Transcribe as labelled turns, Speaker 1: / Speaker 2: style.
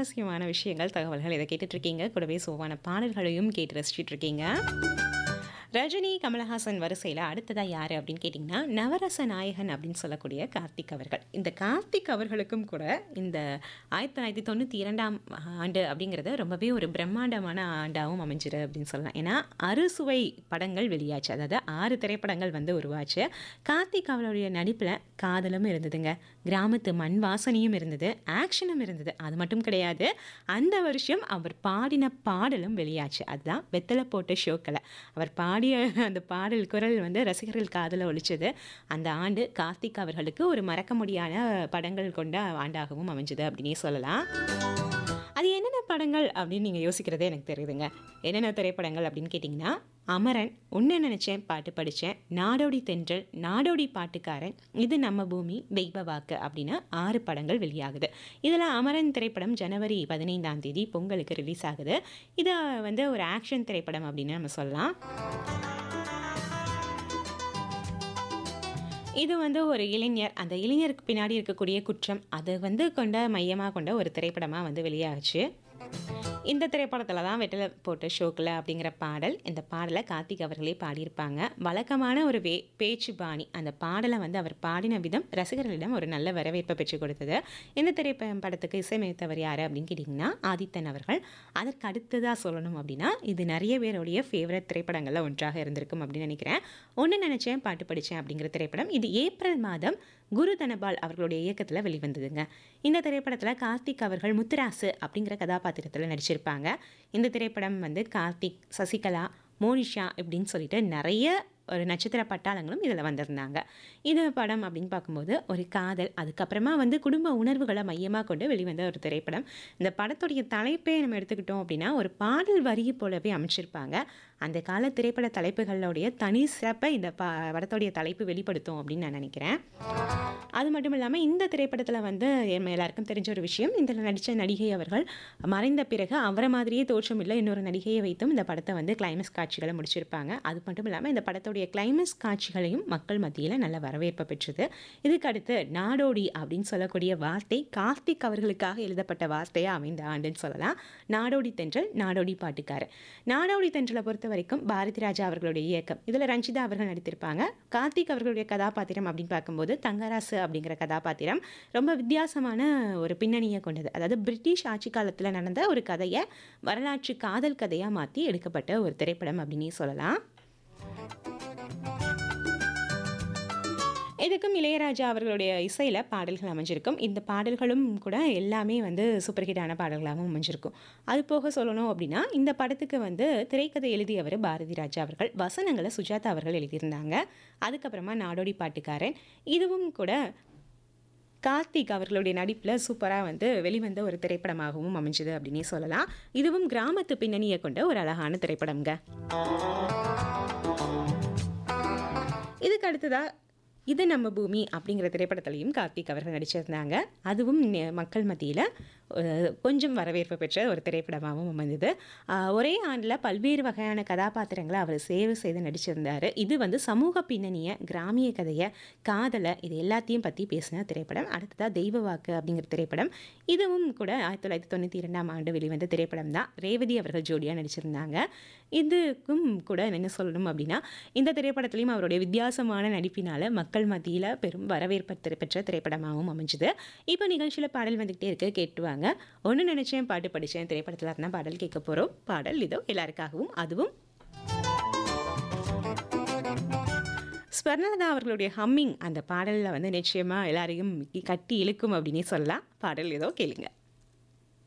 Speaker 1: சுவாரஸ்யமான விஷயங்கள், தகவல்கள் இத கேட்டுட்டு இருக்கீங்க. கூடவே சோவான பாடல்களையும் கேட்டு ரசிச்சுட்டு இருக்கீங்க. ரஜினி, கமலஹாசன் வரிசையில அடுத்ததா யாரு அப்படின்னு கேட்டிங்கன்னா, நவரச நாயகன் அப்படின்னு சொல்லக்கூடிய கார்த்திக் அவர்கள். இந்த கார்த்திக் அவர்களுக்கும் கூட இந்த 1992ஆம் ஆண்டு அப்படிங்கிறது ரொம்பவே ஒரு பிரம்மாண்டமான ஆண்டாவும் அமைஞ்சுது அப்படின்னு சொல்லலாம். ஏன்னா, அறுசுவை படங்கள் வெளியாச்சு. அதாவது 6 திரைப்படங்கள் வந்து உருவாச்சு. கார்த்திக் அவருடைய நடிப்புல காதலும் இருந்ததுங்க. கிராமத்து மண் வாசனையும் இருந்தது. ஆக்ஷனும் இருந்தது. அது மட்டும் கிடையாது. அந்த வருஷம் அவர் பாடின பாடலும் வெளியாச்சு. அதுதான் வெத்தல போட்ட ஷோக்கள. அவர் பாடிய அந்த பாடல் குரல் வந்து ரசிகர்கள் காதுல ஒலிச்சது. அந்த ஆண்டு கார்த்திக் அவர்களுக்கு ஒரு மறக்க முடியாத படங்கள் கொண்ட ஆண்டாகவும் அமைஞ்சது அப்படின்னே சொல்லலாம். அது என்னென்ன படங்கள் அப்படின்னு நீங்க யோசிக்கிறதே எனக்கு தெரியுதுங்க. என்னென்ன திரைப்படங்கள் அப்படின்னு கேட்டிங்கன்னா, அமரன், உன்ன நெனச்சேன் பாட்டு படிச்சேன், நாடோடி தென்றல், நாடோடி பாட்டுக்காரன், இது நம்ம பூமி, தெய்வ வாக்கு அப்படின்னு 6 படங்கள் வெளியாகுது. இதுல அமரன் திரைப்படம் ஜனவரி 15ஆம் தேதி பொங்கலுக்கு ரிலீஸ் ஆகுது. இத வந்து ஒரு ஆக்ஷன் திரைப்படம் அப்படின்னு நம்ம சொல்லலாம். இது வந்து ஒரு இளைஞர், அந்த இளைஞருக்கு பின்னாடி இருக்கக்கூடிய குற்றம், அத வந்து கொண்ட மையமா கொண்ட ஒரு திரைப்படமா வந்து வெளியாச்சு. இந்த திரைப்படத்துல தான் வெத்தல போட்ட ஷோக்குல அப்படிங்கிற பாடல். இந்த பாடல கார்த்திக் அவர்களே பாடியிருப்பாங்க. வழக்கமான ஒரு வே பேச்சு பாணி. அந்த பாடல வந்து அவர் பாடின விதம் ரசிகர்களிடம் ஒரு நல்ல வரவேற்ப பெற்றுக் கொடுத்தது. இந்த திரைப்ப படத்துக்கு இசையமைத்தவர் யாரு அப்படின்னு கேட்டிங்கன்னா, ஆதித்தன் அவர்கள். அதற்கு அடுத்ததா சொல்லணும் அப்படின்னா, இது நெறைய பேருடைய ஃபேவரைட் திரைப்படங்கள்ல ஒன்றாக இருந்திருக்கும் அப்படின்னு நெனைக்கிறேன். ஒண்ணு நெனச்சேன் பாட்டு படிச்சேன் அப்படிங்கிற திரைப்படம். இது ஏப்ரல் மாதம் குரு தனபால் அவர்களுடைய இயக்கத்துல வெளிவந்ததுங்க. இந்த திரைப்படத்துல கார்த்திக் அவர்கள் முத்துராசு அப்படிங்கிற கதாபாத்திரத்துல நடிச்சிருப்பாங்க. இந்த திரைப்படம் வந்து கார்த்திக், சசிகலா, மோனிஷா இப்படின்னு சொல்லிட்டு நெறைய ஒரு நட்சத்திர பட்டாளங்களும் இதுல வந்திருந்தாங்க. இது படம் அப்படின்னு பார்க்கும்போது ஒரு காதல், அதுக்கப்புறமா வந்து குடும்ப உணர்வுகள மையமா கொண்டு வெளிவந்த ஒரு திரைப்படம். இந்த படத்துடைய தலைப்பே நம்ம எடுத்துக்கிட்டோம் அப்படின்னா, ஒரு பாடல் வரி போலவே அமைச்சிருப்பாங்க. அந்த கால திரைப்பட தலைப்புகளுடைய தனி சிறப்ப இந்த ப படத்துடைய தலைப்பு வெளிப்படுத்தும் அப்படின்னு நான் நெனைக்கிறேன். அது மட்டும் இல்லாம இந்த திரைப்படத்துல வந்து நம்ம எல்லாருக்கும் தெரிஞ்ச ஒரு விஷயம், இதுல நடிச்ச நடிகை அவர்கள் மறைந்த பிறகு அவர மாதிரியே தோற்றமுள்ள இன்னொரு நடிகையை வைத்தும் இந்த படத்த வந்து கிளைமாக்ஸ் காட்சிகள முடிச்சிருப்பாங்க. அது மட்டும் இல்லாம இந்த படத்துடைய கிளைமாக்ஸ் காட்சிகளையும் மக்கள் மத்தியில நல்ல வரவேற்ப பெற்றது. இதுக்கு அடுத்து நாடோடி அப்படின்னு சொல்லக்கூடிய வார்த்தை கார்த்திக் அவர்களுக்காக எழுதப்பட்ட வார்த்தையா அமைந்த ஆண்டுன்னு சொல்லலாம். நாடோடி தென்றல், நாடோடி பாட்டுக்காரன். நாடோடி தென்றல பொறுத்தவரைக்கும் பாரதி ராஜா அவர்களுடைய இயக்கம். இதுல ரஞ்சிதா அவர்கள் நடித்திருப்பாங்க. கார்த்திக் அவர்களுடைய கதாபாத்திரம் அப்படின்னு பார்க்கும்போது தங்கராசு அப்படிங்கிற கதாபாத்திரம் ரொம்ப வித்தியாசமான ஒரு பின்னணிய கொண்டது. அதாவது பிரிட்டிஷ் ஆட்சி காலத்துல நடந்த ஒரு கதைய வரலாற்று காதல் கதையா மாத்தி எடுக்கப்பட்ட ஒரு திரைப்படம் அப்படின்னே சொல்லலாம். இதுக்கும் இளையராஜா அவர்களுடைய இசையில பாடல்கள் அமைஞ்சிருக்கும். இந்த பாடல்களும் கூட எல்லாமே வந்து சூப்பர் ஹிட்டான பாடல்களாவும் அமைஞ்சிருக்கும். அது போக சொல்லணும் அப்படின்னா, இந்த படத்துக்கு வந்து திரைக்கதை எழுதியவர் பாரதி ராஜா அவர்கள். வசனங்கள சுஜாதா அவர்கள் எழுதியிருந்தாங்க. அதுக்கப்புறமா நாடோடி பாட்டுக்காரன். இதுவும் கூட கார்த்திக் அவர்களுடைய நடிப்புல சூப்பரா வந்து வெளிவந்த ஒரு திரைப்படமாகவும் அமைஞ்சது அப்படின்னே சொல்லலாம். இதுவும் கிராமத்து பின்னணிய கொண்ட ஒரு அழகான திரைப்படம்ங்க. இதுக்கு அடுத்ததா இது நம்ம பூமி அப்படிங்கிற திரைப்படத்திலயும் கார்த்திக் அவர்கள் நடிச்சிருந்தாங்க. அதுவும் நெ மக்கள் மத்தியில அ கொஞ்சம் வரவேற்பு பெற்ற ஒரு திரைப்படமாவும் அமைந்தது. அ ஒரே ஆண்டுல பல்வேறு வகையான கதாபாத்திரங்கள அவர் தேர்வு செய்து நடிச்சிருந்தாரு. இது வந்து சமூக பின்னணிய, கிராமிய கதைய, காதல இது எல்லாத்தையும் பத்தி பேசின திரைப்படம். அடுத்ததா தெய்வ வாக்கு அப்படிங்கிற திரைப்படம். இதுவும் கூட 1992ஆம் ஆண்டு வெளிவந்த திரைப்படம் தான். ரேவதி அவர்கள் ஜோடியா நடிச்சிருந்தாங்க. இதுக்கும் கூட என்ன சொல்லணும் அப்படின்னா, இந்த திரைப்படத்திலயும் அவருடைய வித்தியாசமான நடிப்பினால மக்கள் மத்தியில பெரும் வரவேற்ப திரை பெற்ற திரைப்படமாவும் அமைஞ்சது. இப்போ நிகழ்ச்சியில பாடல் வந்துகிட்டே இருக்கு கேட்டு வாங்க. ஒண்ணு நெனச்சேன் பாட்டு படிச்சேன் திரைப்படத்துல இருந்து தான் பாடல் கேட்க போறோம். பாடல் இதோ எல்லாருக்காகவும். அதுவும் ஸ்வர்ணலதா அவர்களுடைய ஹம்மிங் அந்த பாடல்ல வந்து நிச்சயமா எல்லாரையும் கட்டி இழுக்கும் அப்படின்னே சொல்லலாம். பாடல் இதோ கேளுங்க.